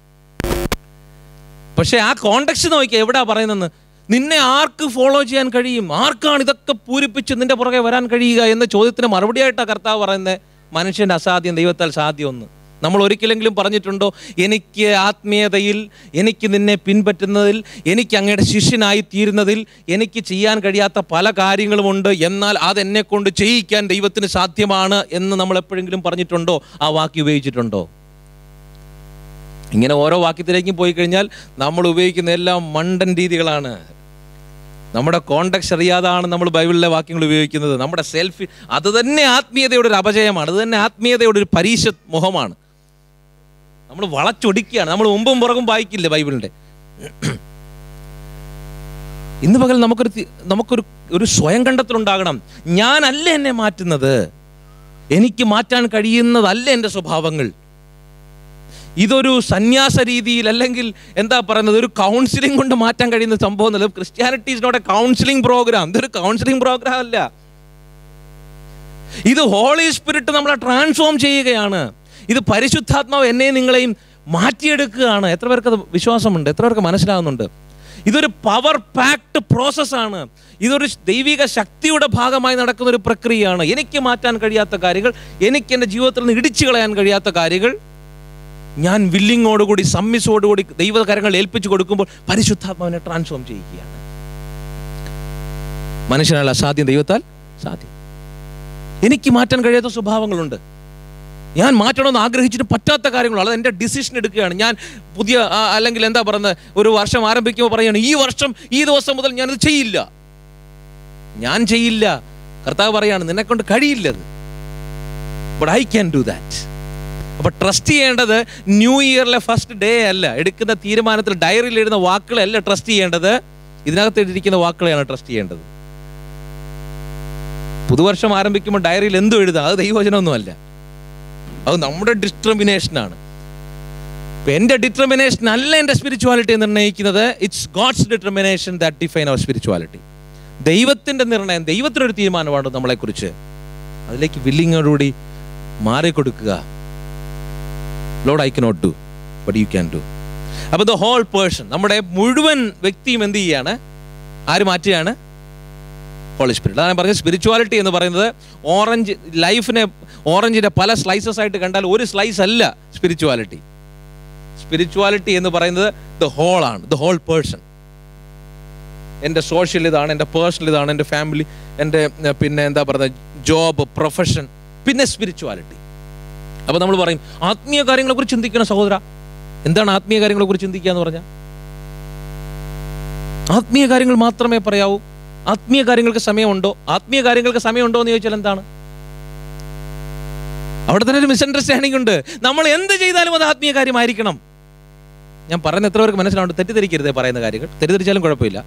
പക്ഷേ ആ കോണ്ടക്സ്റ്റ് നോക്കിയാൽ എവിടാ പറയുന്നെന്ന് നിന്നെ ആർക്ക് ഫോളോ ചെയ്യാൻ കഴിയും ആർക്കാണ് ഇതൊക്കെ പൂരിപ്പിച്ച് നിന്റെ പുറകെ വരാൻ കഴിയുക എന്ന ചോദ്യത്തിന് മറുപടിയായിട്ടാണ് കർത്താവ് പറയുന്നത് മനുഷ്യന്റെ അസാധ്യം ദൈവത്താൽ സാധ്യമൊന്ന് നമ്മൾ ഒരിക്കലെങ്കിലും പറഞ്ഞിട്ടുണ്ടോ എനിക്ക് ആത്മീയതയിൽ എനിക്ക് നിന്നെ പിൻപറ്റുന്നതിൽ എനിക്ക് അങ്ങയുടെ ശിഷ്യനായി തീരുന്നതിൽ എനിക്ക് ചെയ്യാൻ കഴിയാത്ത പല കാര്യങ്ങളുമുണ്ട് എന്നാൽ അതെന്നെ കൊണ്ട് ചെയ്യിക്കാൻ ദൈവത്തിന് സാധ്യമാണ് എന്ന് നമ്മൾ എപ്പോഴെങ്കിലും പറഞ്ഞിട്ടുണ്ടോ ആ വാക്യം ഉപയോഗിച്ചിട്ടുണ്ടോ ഇങ്ങനെ ഓരോ വാക്യത്തിലേക്കും പോയി കഴിഞ്ഞാൽ നമ്മൾ ഉപയോഗിക്കുന്ന എല്ലാം മണ്ടൻ രീതികളാണ് നമ്മുടെ കോണ്ടക്സ്റ്റ് അറിയാതാണ് നമ്മൾ ബൈബിളിലെ വാക്യങ്ങൾ ഉപയോഗിക്കുന്നത് നമ്മുടെ സെൽഫി അത് തന്നെ ആത്മീയതയുടെ ഒരു അപജയമാണ് അത് തന്നെ ആത്മീയതയുടെ ഒരു പരീക്ഷ മുഖമാണ് നമ്മൾ വളച്ചൊടിക്കുകയാണ് നമ്മൾ മുമ്പും പുറകും വായിക്കില്ല ബൈബിളിൻ്റെ ഇന്ന് പകൽ നമുക്കൊരു തി- നമുക്കൊരു ഒരു സ്വയം കണ്ടെത്തലുണ്ടാകണം ഞാനല്ല എന്നെ മാറ്റുന്നത് എനിക്ക് മാറ്റാൻ കഴിയുന്നതല്ല എൻ്റെ സ്വഭാവങ്ങൾ ഇതൊരു സന്യാസ രീതിയിൽ അല്ലെങ്കിൽ എന്താ പറയുന്നത് ഒരു കൗൺസിലിംഗ് കൊണ്ട് മാറ്റാൻ കഴിയുന്ന സംഭവം അല്ല Christianity is not a counselling program ഇതൊരു കൗൺസിലിംഗ് പ്രോഗ്രാം അല്ല ഇത് ഹോളി സ്പിരിറ്റ് നമ്മളെ ട്രാൻസ്ഫോം ചെയ്യുകയാണ് ഇത് പരിശുദ്ധാത്മാവ് എന്നെയും നിങ്ങളെയും മാറ്റിയെടുക്കുകയാണ് എത്ര പേർക്ക് അത് വിശ്വാസമുണ്ട് എത്ര പേർക്ക് മനസ്സിലാകുന്നുണ്ട് ഇതൊരു പവർ പാക്ഡ് പ്രോസസ്സാണ് ഇതൊരു ദൈവിക ശക്തിയുടെ ഭാഗമായി നടക്കുന്ന ഒരു പ്രക്രിയയാണ് എനിക്ക് മാറ്റാൻ കഴിയാത്ത കാര്യങ്ങൾ എനിക്ക് എൻ്റെ ജീവിതത്തിൽ നിന്ന് ഇടിച്ചു കളയാൻ കഴിയാത്ത കാര്യങ്ങൾ ഞാൻ വില്ലിങ്ങോടുകൂടി സമ്മിസോടുകൂടി ദൈവകരങ്ങൾ ഏൽപ്പിച്ചു കൊടുക്കുമ്പോൾ പരിശുദ്ധാത്മാവിനെ ട്രാൻസ്ഫോം ചെയ്യുകയാണ് മനുഷ്യനാൽ അസാധ്യം ദൈവത്താൽ സാധ്യം എനിക്ക് മാറ്റാൻ കഴിയാത്ത സ്വഭാവങ്ങളുണ്ട് ഞാൻ മാറ്റണമെന്ന് ആഗ്രഹിച്ചിട്ട് പറ്റാത്ത കാര്യങ്ങൾ അത് എൻ്റെ ഡിസിഷൻ എടുക്കുകയാണ് ഞാൻ പുതിയ ആ, അല്ലെങ്കിൽ എന്താ പറയുന്നത് ഒരു വർഷം ആരംഭിക്കുമ്പോൾ പറയുകയാണ് ഈ വർഷം ഈ ദിവസം മുതൽ ഞാനിത് ചെയ്യില്ല ഞാൻ ചെയ്യില്ല കർത്താവ് പറയാണ് നിന്നെ കൊണ്ട് കഴിയില്ലത് but I can do that അപ്പൊ ട്രസ്റ്റ് ചെയ്യേണ്ടത് ന്യൂ ഇയറിലെ ഫസ്റ്റ് ഡേ അല്ല എടുക്കുന്ന തീരുമാനത്തിൽ ഡയറിയിൽ എഴുതുന്ന വാക്കുകളല്ല ട്രസ്റ്റ് ചെയ്യേണ്ടത് ഇതിനകത്ത് എഴുതിയിരിക്കുന്ന വാക്കുകളെയാണ് ട്രസ്റ്റ് ചെയ്യേണ്ടത് പുതുവർഷം ആരംഭിക്കുമ്പോൾ ഡയറിയിൽ എന്തും എഴുതാം അത് ദൈവവചനമൊന്നുമല്ല അത് നമ്മുടെ ഡിറ്റർമിനേഷനാണ് ഇപ്പൊ എൻ്റെ ഡിറ്റർമിനേഷൻ അല്ല എൻ്റെ സ്പിരിച്വാലിറ്റി നിർണ്ണയിക്കുന്നത് it's God's determination that define our spirituality ദൈവത്തിൻ്റെ നിർണയം ദൈവത്തിനൊരു തീരുമാനമാണ് നമ്മളെക്കുറിച്ച് അതിലേക്ക് വില്ലിങ്ങോടുകൂടി മാറിക്കൊടുക്കുക Lord I cannot do but you can do അപ്പോൾ ദ ഹോൾ പേഴ്സൺ നമ്മുടെ മുഴുവൻ വ്യക്തിയും എന്ത് ചെയ്യാണ് ആര് മാറ്റുകയാണ് ഹോളി സ്പിരിറ്റ് അതാണ് പറഞ്ഞത് സ്പിരിച്വാലിറ്റി എന്ന് പറയുന്നത് ഓറഞ്ച് ലൈഫിനെ ഓറഞ്ചിൻ്റെ പല സ്ലൈസസ് ആയിട്ട് കണ്ടാൽ ഒരു സ്ലൈസ് അല്ല സ്പിരിച്വാലിറ്റി സ്പിരിച്വാലിറ്റി എന്ന് പറയുന്നത് ദ ഹോൾ ആണ് ദ ഹോൾ പേഴ്സൺ എൻ്റെ സോഷ്യൽ ഇതാണ് എൻ്റെ പേഴ്സണൽ ഇതാണ് എൻ്റെ ഫാമിലി എൻ്റെ ഏർ, പിന്നെ എന്താ പറയുന്നത് ജോബ് പ്രൊഫഷൻ പിന്നെ സ്പിരിച്വാലിറ്റി അപ്പോൾ നമ്മൾ പറയും ആത്മീയ കാര്യങ്ങളെക്കുറിച്ച് ചിന്തിക്കണം സഹോദര എന്താണ് ആത്മീയ കാര്യങ്ങളെക്കുറിച്ച് ചിന്തിക്കുക എന്ന് പറഞ്ഞാൽ ആത്മീയ കാര്യങ്ങൾ മാത്രമേ പറയാവൂ ആത്മീയ കാര്യങ്ങൾക്ക് സമയമുണ്ടോ ആത്മീയ കാര്യങ്ങൾക്ക് സമയമുണ്ടോ എന്ന് ചോദിച്ചാൽ എന്താണ് അവിടെ തന്നെ ഒരു മിസ്അണ്ടർസ്റ്റാൻഡിംഗ് ഉണ്ട് നമ്മൾ എന്ത് ചെയ്താലും അത് ആത്മീയ കാര്യമായിരിക്കണം ഞാൻ പറയുന്ന എത്ര പേർക്ക് മനസ്സിലാവുണ്ട് തെറ്റിദ്ധരിക്കരുതേ പറയുന്ന കാര്യങ്ങൾ തെറ്റിദ്ധരിച്ചാലും കുഴപ്പമില്ല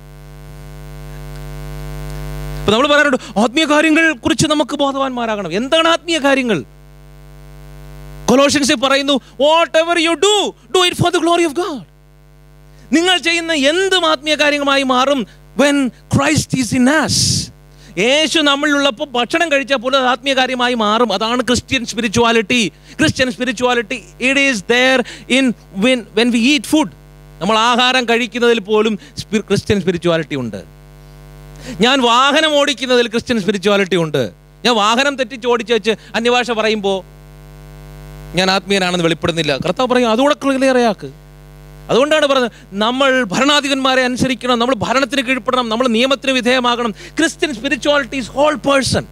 ഇപ്പൊ നമ്മൾ പറയാറുണ്ട് ആത്മീയ കാര്യങ്ങൾ കുറിച്ച് നമുക്ക് ബോധവാന്മാരാകണം എന്താണ് ആത്മീയ കാര്യങ്ങൾ കൊലോഷ്യൻസിൽ പറയുന്നു whatever you do do it for the glory of God നിങ്ങൾ ചെയ്യുന്ന എന്തും ആത്മീയ കാര്യമായി മാറും when Christ is in us യേശു നമ്മളിലുള്ളപ്പോൾ ഭക്ഷണം കഴിച്ചാൽ പോലും അത് ആത്മീയ കാര്യമായി മാറും അതാണ് Christian spirituality Christian spirituality it is there in when when we eat food നമ്മൾ ആഹാരം കഴിക്കുന്നതിൽ പോലും സ്പി- ക്രിസ്ത്യൻ സ്പിരിച്വാലിറ്റി ഉണ്ട് ഞാൻ വാഹനം ഓടിക്കുന്നതിൽ ക്രിസ്ത്യൻ സ്പിരിച്വാലിറ്റി ഉണ്ട് ഞാൻ വാഹനം തെറ്റിച്ച് ഓടിച്ച് വെച്ച് അന്യഭാഷ പറയുമ്പോൾ ഞാൻ ആത്മീയനാണെന്ന് വെളിപ്പെടുന്നില്ല കർത്താവ് പറയും അതുകൂടെ ക്ലിയർ ആക്ക് അതുകൊണ്ടാണ് പറഞ്ഞത് നമ്മൾ ഭരണാധിപന്മാരെ അനുസരിക്കണം നമ്മൾ ഭരണത്തിന് കീഴ്പ്പെടണം നമ്മൾ നിയമത്തിന് വിധേയമാകണം Christian spirituality is whole person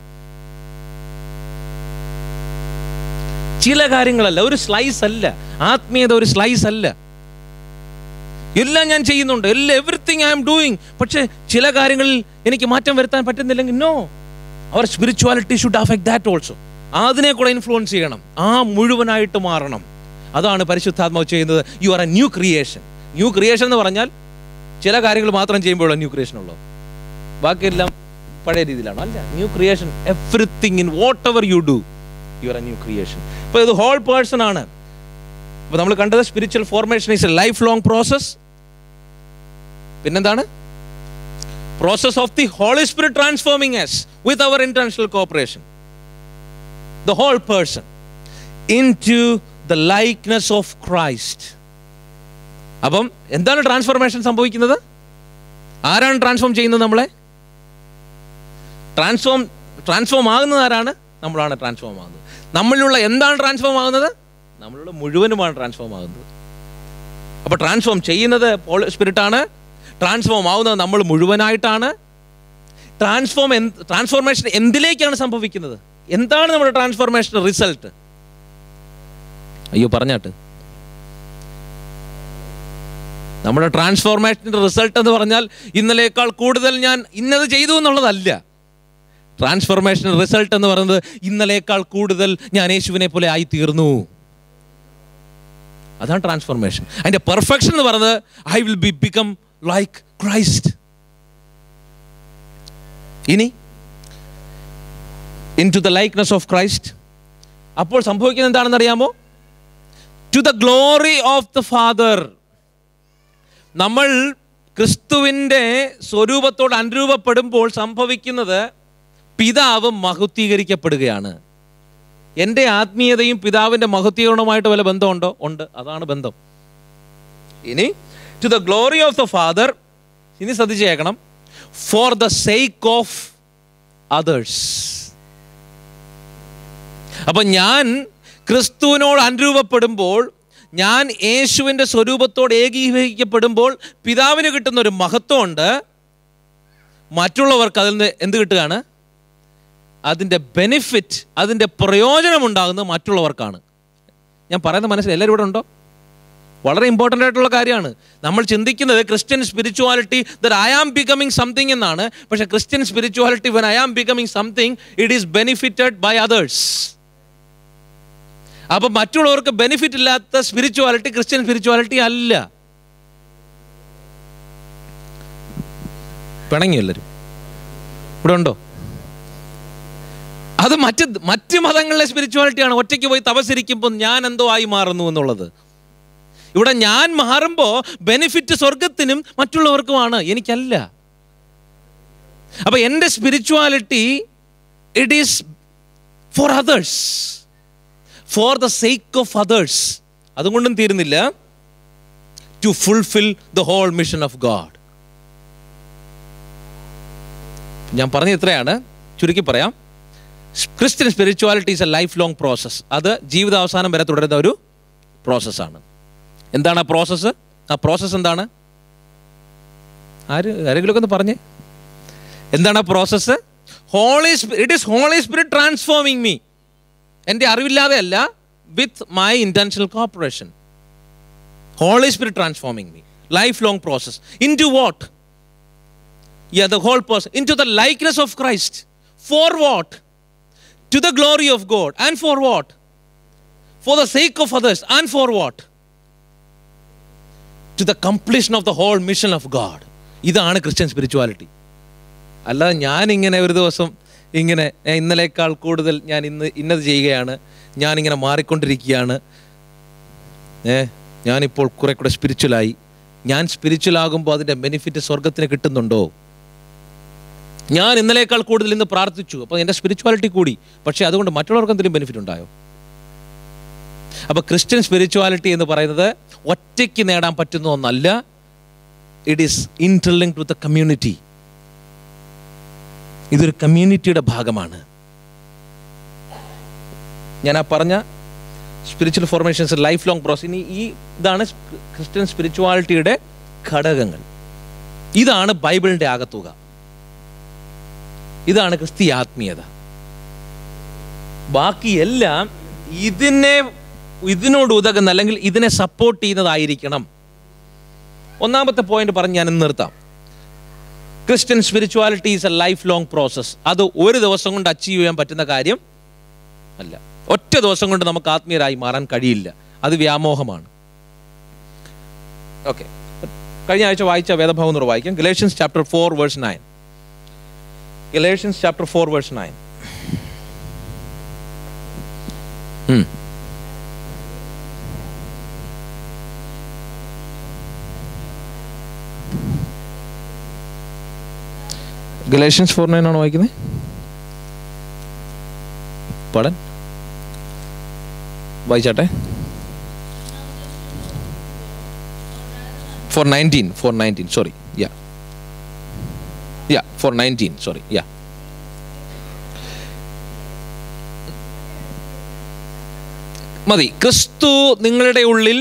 ചില കാര്യങ്ങളല്ല ഒരു സ്ലൈസ് അല്ല ആത്മീയത ഒരു സ്ലൈസ് അല്ല എല്ലാം ഞാൻ ചെയ്യുന്നുണ്ട് എല്ലാം എവറിത്തിങ് ഐ എം ഡൂയിങ് പക്ഷേ ചില കാര്യങ്ങളിൽ എനിക്ക് മാറ്റം വരുത്താൻ പറ്റുന്നില്ലെങ്കിൽ no our spirituality should affect that also അതിനെ കൂടെ ഇൻഫ്ലുവൻസ് ചെയ്യണം ആ മുഴുവനായിട്ട് മാറണം അതാണ് പരിശുദ്ധാത്മാവ് ചെയ്യുന്നത് you are a new creation new creation എന്ന് പറഞ്ഞാൽ ചില കാര്യങ്ങൾ മാത്രം ചെയ്യുമ്പോഴുള്ള ന്യൂ ക്രിയേഷൻ ഉള്ളൂ ബാക്കിയെല്ലാം പഴയ രീതിയിലാണ് അല്ല new creation everything in whatever you do you are a new creation അപ്പോൾ ഇത് ഹോൾ പേഴ്സൺ ആണ് അപ്പോൾ നമ്മൾ കണ്ടത് spiritual formation is a lifelong process പിന്നെന്താണ് process of the Holy Spirit transforming us with our international cooperation the whole person into the likeness of Christ അപ്പം എന്താണ് transformation സംഭവിക്കുന്നത് ആരാണ് ട്രാൻസ്ഫോം ചെയ്യുന്നത് നമ്മളെ ട്രാൻസ്ഫോം ട്രാൻസ്ഫോം ആകുന്നത് ആരാണ് നമ്മളാണ് ട്രാൻസ്ഫോം ആകുന്നത് നമ്മളിലുള്ള എന്താണ് ട്രാൻസ്ഫോം ആകുന്നത് നമ്മളുള്ള മുഴുവനുമാണ് ട്രാൻസ്ഫോം ആകുന്നത് അപ്പോൾ ട്രാൻസ്ഫോം ചെയ്യുന്നത് സ്പിരിറ്റ് ആണ് ട്രാൻസ്ഫോം ആവുന്നത് നമ്മൾ മുഴുവനായിട്ടാണ് ട്രാൻസ്ഫോം ട്രാൻസ്ഫോർമേഷൻ എന്തിലേക്കാണ് സംഭവിക്കുന്നത് എന്താണ് നമ്മുടെ ട്രാൻസ്ഫോർമേഷൻ റിസൾട്ട് അയ്യോ പറഞ്ഞാട്ട് നമ്മുടെ ട്രാൻസ്ഫോർമേഷൻ്റെ റിസൾട്ട് എന്ന് പറഞ്ഞാൽ ഇന്നലേക്കാൾ കൂടുതൽ ഞാൻ ഇന്നത് ചെയ്തു എന്നുള്ളതല്ല ട്രാൻസ്ഫോർമേഷൻ റിസൾട്ട് എന്ന് പറയുന്നത് ഇന്നലേക്കാൾ കൂടുതൽ ഞാൻ യേശുവിനെ പോലെ ആയിത്തീർന്നു അതാണ് ട്രാൻസ്ഫോർമേഷൻ അതിൻ്റെ പെർഫെക്ഷൻ എന്ന് പറയുന്നത് I will be become like Christ ഇനി into the likeness of Christ അപ്പോൾ സംഭവിക്കുന്നത് എന്താണെന്ന് അറിയാമോ to the glory of the Father നമ്മൾ ക്രിസ്തുവിൻ്റെ സ്വരൂപത്തോട് അനുരൂപപ്പെടുമ്പോൾ സംഭവിക്കുന്നത് പിതാവ് മഹത്വീകരിക്കപ്പെടുകയാണ് എൻ്റെ ആത്മീയതയും പിതാവിൻ്റെ മഹത്വീകരണവുമായിട്ട് വല്ല ബന്ധമുണ്ടോ ഉണ്ട് അതാണ് ബന്ധം ഇനി to the glory of the Father ഇനി ശ്രദ്ധിച്ച് കേൾക്കണം for the sake of others അപ്പം ഞാൻ ക്രിസ്തുവിനോട് അനുരൂപപ്പെടുമ്പോൾ ഞാൻ യേശുവിൻ്റെ സ്വരൂപത്തോട് ഏകീഭവിക്കപ്പെടുമ്പോൾ പിതാവിന് കിട്ടുന്ന ഒരു മഹത്വമുണ്ട് മറ്റുള്ളവർക്ക് അതിൽ നിന്ന് എന്ത് കിട്ടുകയാണ് അതിൻ്റെ ബെനിഫിറ്റ് അതിൻ്റെ പ്രയോജനമുണ്ടാകുന്നത് മറ്റുള്ളവർക്കാണ് ഞാൻ പറയുന്ന മനസ്സിൽ എല്ലാവരും ഇവിടെ ഉണ്ടോ വളരെ ഇമ്പോർട്ടൻ്റ് ആയിട്ടുള്ള കാര്യമാണ് നമ്മൾ ചിന്തിക്കുന്നത് Christian spirituality there I am becoming something എന്നാണ് പക്ഷേ Christian spirituality when I am becoming something it is benefited by others അപ്പൊ മറ്റുള്ളവർക്ക് ബെനിഫിറ്റ് ഇല്ലാത്ത സ്പിരിച്വാലിറ്റി ക്രിസ്ത്യൻ സ്പിരിച്വാലിറ്റി അല്ല പിണങ്ങി എല്ലാവരും ഇവിടെ ഉണ്ടോ അത് മറ്റ് മറ്റ് മതങ്ങളിലെ സ്പിരിച്വാലിറ്റിയാണ് ഒറ്റയ്ക്ക് പോയി തപസരിക്കുമ്പോൾ ഞാൻ എന്തോ ആയി മാറുന്നു എന്നുള്ളത് ഇവിടെ ഞാൻ മാറുമ്പോൾ ബെനിഫിറ്റ് സ്വർഗത്തിനും മറ്റുള്ളവർക്കുമാണ് എനിക്കല്ല അപ്പൊ എൻ്റെ spirituality it is for others for the sake of others അതുകൊണ്ടും തീരുന്നില്ല to fulfil the whole mission of God ഞാൻ പറഞ്ഞ ഇത്രയാണ് ചുരുക്കി പറയാം Christian spirituality is a lifelong process അത് ജീവിതാവസാനം വരെ തുടരുന്ന ഒരു പ്രോസസ്സാണ് എന്താണ് ആ പ്രോസസ്സ് ആ പ്രോസസ്സ് എന്താണ് ആര് ആരെങ്കിലും ഒന്ന് പറഞ്ഞേ എന്താണ് ആ process Holy it is Holy Spirit transforming me എൻ്റെ അറിവില്ലാതെ അല്ല with my intentional cooperation Holy Spirit transforming me lifelong process into what yeah the whole person into the likeness of christ for what to the glory of god and for what for the sake of others and for what to the completion of the whole mission of god ഇതാണ് Christian spirituality അല്ലാതെ ഞാൻ ഇങ്ങനെ ഒരു ദിവസം ഇങ്ങനെ "ഏ, ഇന്നലേക്കാൾ കൂടുതൽ ഞാൻ ഇന്ന് ഇന്നത് ചെയ്യുകയാണ് ഞാനിങ്ങനെ മാറിക്കൊണ്ടിരിക്കുകയാണ് ഏ ഞാനിപ്പോൾ കുറെ കൂടെ സ്പിരിച്വലായി ഞാൻ സ്പിരിച്വൽ ആകുമ്പോൾ അതിൻ്റെ ബെനിഫിറ്റ് സ്വർഗത്തിന് കിട്ടുന്നുണ്ടോ ഞാൻ ഇന്നലേക്കാൾ കൂടുതൽ ഇന്ന് പ്രാർത്ഥിച്ചു അപ്പോൾ എൻ്റെ സ്പിരിച്വാലിറ്റി കൂടി പക്ഷേ അതുകൊണ്ട് മറ്റുള്ളവർക്ക് എന്തെങ്കിലും ബെനിഫിറ്റ് ഉണ്ടായോ അപ്പോൾ ക്രിസ്ത്യൻ സ്പിരിച്വാലിറ്റി എന്ന് പറയുന്നത് ഒറ്റയ്ക്ക് നേടാൻ പറ്റുന്ന ഒന്നല്ല it is interlink with the community ഇതൊരു കമ്മ്യൂണിറ്റിയുടെ ഭാഗമാണ് ഞാൻ ആ പറഞ്ഞ spiritual formations lifelong process ഇനി ഈ ഇതാണ് ക്രിസ്ത്യൻ സ്പിരിച്വാലിറ്റിയുടെ ഘടകങ്ങൾ ഇതാണ് ബൈബിളിൻ്റെ ആകത്തുക ഇതാണ് ക്രിസ്തീയ ആത്മീയത ബാക്കിയെല്ലാം ഇതിനെ ഇതിനോട് ഉതകുന്ന അല്ലെങ്കിൽ ഇതിനെ സപ്പോർട്ട് ചെയ്യുന്നതായിരിക്കണം ഒന്നാമത്തെ പോയിന്റ് പറഞ്ഞ് ഞാൻ ഇന്ന് നിർത്താം Christian spirituality is a lifelong process അത് ഒരു ദിവസം കൊണ്ട് അച്ചീവ് ചെയ്യാൻ പറ്റുന്ന കാര്യം അല്ല ഒറ്റ ദിവസം കൊണ്ട് നമുക്ക് ആത്മീയരായി മാറാൻ കഴിയില്ല അത് വ്യാമോഹമാണ് ഓക്കെ കഴിഞ്ഞ ആഴ്ച വായിച്ച വേദഭാവം എന്ന് വായിക്കാം Galatians chapter four verse nine Galatians chapter 4, verse 9. Hmm. Galatians four nine ആണോ വായിക്കുന്നത് പടൻ വായിച്ചാട്ടെ four nineteen four nineteen sorry yeah Yeah, for 19, sorry. Yeah. മതി ക്രിസ്തു നിങ്ങളുടെ ഉള്ളിൽ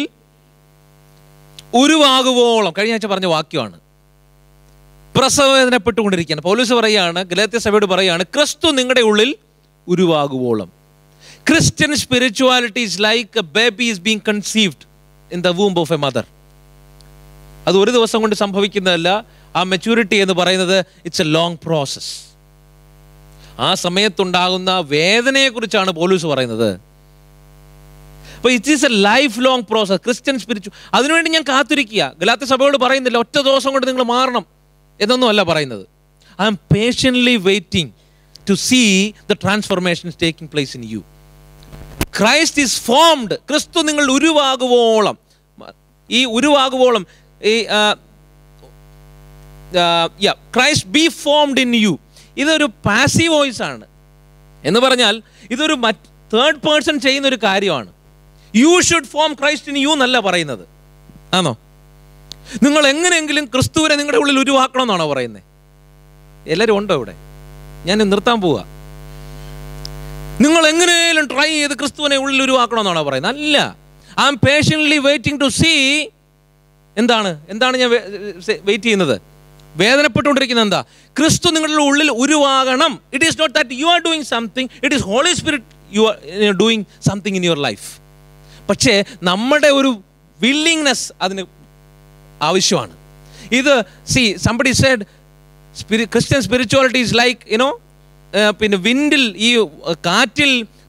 ഉരുവാകുവോളം കഴിഞ്ഞ ആഴ്ച പറഞ്ഞ വാക്യമാണ് പ്രസവവേദനപ്പെട്ടുകൊണ്ടിരിക്കുകയാണ് പൗലൂസ് പറയാണ് ഗലാത്യ സഭയോട് പറയാണ് ക്രിസ്തു നിങ്ങളുടെ ഉള്ളിൽ ഉരുവാകുവോളം Christian spirituality is like a baby is being conceived in the womb of a mother അത് ഒരു ദിവസം കൊണ്ട് സംഭവിക്കുന്നതല്ല ആ മെച്യൂരിറ്റി എന്ന് പറയുന്നത് ഇറ്റ്സ് എ ലോങ് പ്രോസസ് ആ സമയത്തുണ്ടാകുന്ന വേദനയെക്കുറിച്ചാണ് പോലീസ് പറയുന്നത് അപ്പോൾ it is a lifelong process Christian spiritual അതിനുവേണ്ടി ഞാൻ കാത്തിരിക്കുക ഗലാത്ത സഭയോട് പറയുന്നില്ല ഒറ്റ ദിവസം കൊണ്ട് നിങ്ങൾ മാറണം എന്നൊന്നും അല്ല പറയുന്നത് I am patiently waiting to see the transformation taking place in you Christ is formed ക്രിസ്തു നിങ്ങൾ ഉരുവാകുവോളം ഈ ഉരുവാകുവോളം ഈ Christ be formed in you ഇതൊരു പാസീവ് വോയിസ് ആണ് എന്ന് പറഞ്ഞാൽ ഇതൊരു മറ്റ് തേർഡ് പേഴ്സൺ ചെയ്യുന്ന ഒരു കാര്യമാണ് you should form Christ in you എന്നല്ല പറയുന്നത് ആണോ നിങ്ങൾ എങ്ങനെയെങ്കിലും ക്രിസ്തുവിനെ നിങ്ങളുടെ ഉള്ളിൽ ഉരുവാക്കണം എന്നാണോ പറയുന്നത് എല്ലാവരും ഉണ്ടോ ഇവിടെ ഞാൻ നിർത്താൻ പോവുക നിങ്ങൾ എങ്ങനെയും ട്രൈ ചെയ്ത് ക്രിസ്തുവിനെ ഉള്ളിൽ ഉരുവാക്കണം എന്നാണോ പറയുന്നത് അല്ല I am patiently waiting to see എന്താണ് എന്താണ് ഞാൻ വെയിറ്റ് ചെയ്യുന്നത് വേദനപ്പെട്ടുകൊണ്ടിരിക്കുന്നത് എന്താ ക്രിസ്തു നിങ്ങളുടെ ഉള്ളിൽ ഉരുവാകണം it is not that you are doing something it is Holy Spirit you are doing something in your life പക്ഷേ നമ്മുടെ ഒരു വില്ലിങ്നെസ് അതിന് ആവശ്യമാണ് ഇത് സി സംബഡി സൈഡ് സ്പിരി Christian spirituality is like you know പിന്നെ വിൻഡിൽ ഈ കാറ്റിൽ